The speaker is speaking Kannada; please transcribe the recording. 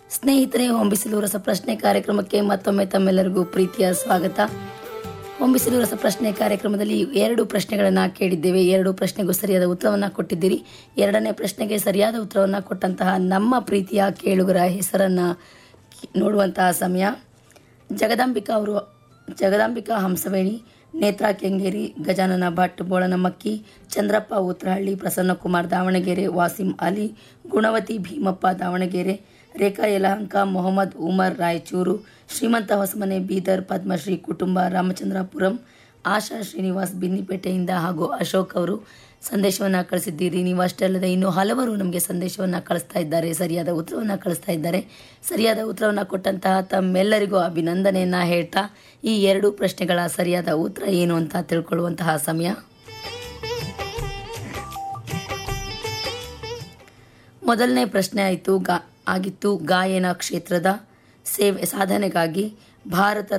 ಸ್ನೇಹಿತರೆ ಹೊಂಬಿಸಿಲು ರಸಪ್ರಶ್ನೆ ಕಾರ್ಯಕ್ರಮಕ್ಕೆ ಮತ್ತೊಮ್ಮೆ ತಮ್ಮೆಲ್ಲರಿಗೂ ಪ್ರೀತಿಯ ಸ್ವಾಗತ ಹೊಂಬಿಸಿಲು ರಸಪ್ರಶ್ನೆ ಕಾರ್ಯಕ್ರಮದಲ್ಲಿ ಎರಡು ಪ್ರಶ್ನೆಗಳನ್ನು ಕೇಳಿದ್ದೇವೆ ಎರಡು ಪ್ರಶ್ನೆಗೂ ಸರಿಯಾದ ಉತ್ತರವನ್ನು ಕೊಟ್ಟಿದ್ದೀರಿ ಎರಡನೇ ಪ್ರಶ್ನೆಗೆ ಸರಿಯಾದ ಉತ್ತರವನ್ನು ಕೊಟ್ಟಂತಹ ನಮ್ಮ ಪ್ರೀತಿಯ ಕೇಳುಗರ ಹೆಸರನ್ನು ನೋಡುವಂತಹ ಸಮಯ ಜಗದಾಂಬಿಕಾ ಅವರು ಜಗದಾಂಬಿಕಾ ಹಂಸವೇಣಿ ನೇತ್ರಾ ಕೆಂಗೇರಿ ಗಜಾನನ ಭಟ್ ಬೋಳನಮಕ್ಕಿ ಚಂದ್ರಪ್ಪ ಉತ್ರಹಳ್ಳಿ ಪ್ರಸನ್ನಕುಮಾರ್ ದಾವಣಗೆರೆ ವಾಸಿಂ ಅಲಿ ಗುಣವತಿ ಭೀಮಪ್ಪ ದಾವಣಗೆರೆ ರೇಖಾ ಯಲಹಂಕ ಮೊಹಮ್ಮದ್ ಉಮರ್ ರಾಯಚೂರು ಶ್ರೀಮಂತ ಹೊಸಮನೆ ಬೀದರ್ ಪದ್ಮಶ್ರೀ ಕುಟುಂಬ ರಾಮಚಂದ್ರಪುರಂ ಆಶಾ ಶ್ರೀನಿವಾಸ್ ಬಿನ್ನಿಪೇಟೆಯಿಂದ ಹಾಗೂ ಅಶೋಕ್ ಅವರು ಸಂದೇಶವನ್ನು ಕಳಿಸಿದ್ದೀರಿ ನೀವು ಅಷ್ಟೇ ಅಲ್ಲದೆ ಇನ್ನೂ ಹಲವರು ನಮಗೆ ಸಂದೇಶವನ್ನು ಕಳಿಸ್ತಾ ಇದ್ದಾರೆ ಸರಿಯಾದ ಉತ್ತರವನ್ನು ಕಳಿಸ್ತಾ ಇದ್ದಾರೆ ಸರಿಯಾದ ಉತ್ತರವನ್ನು ಕೊಟ್ಟಂತಹ ತಮ್ಮೆಲ್ಲರಿಗೂ ಅಭಿನಂದನೆಯನ್ನು ಹೇಳ್ತಾ ಈ ಎರಡು ಪ್ರಶ್ನೆಗಳ ಸರಿಯಾದ ಉತ್ತರ ಏನು ಅಂತ ತಿಳ್ಕೊಳ್ಳುವಂತಹ ಸಮಯ ಮೊದಲನೇ ಪ್ರಶ್ನೆ ಆಯಿತು ಗಾ ಆಗಿತ್ತು ಗಾಯನ ಕ್ಷೇತ್ರದ ಸೇವೆ ಸಾಧನೆಗಾಗಿ ಭಾರತ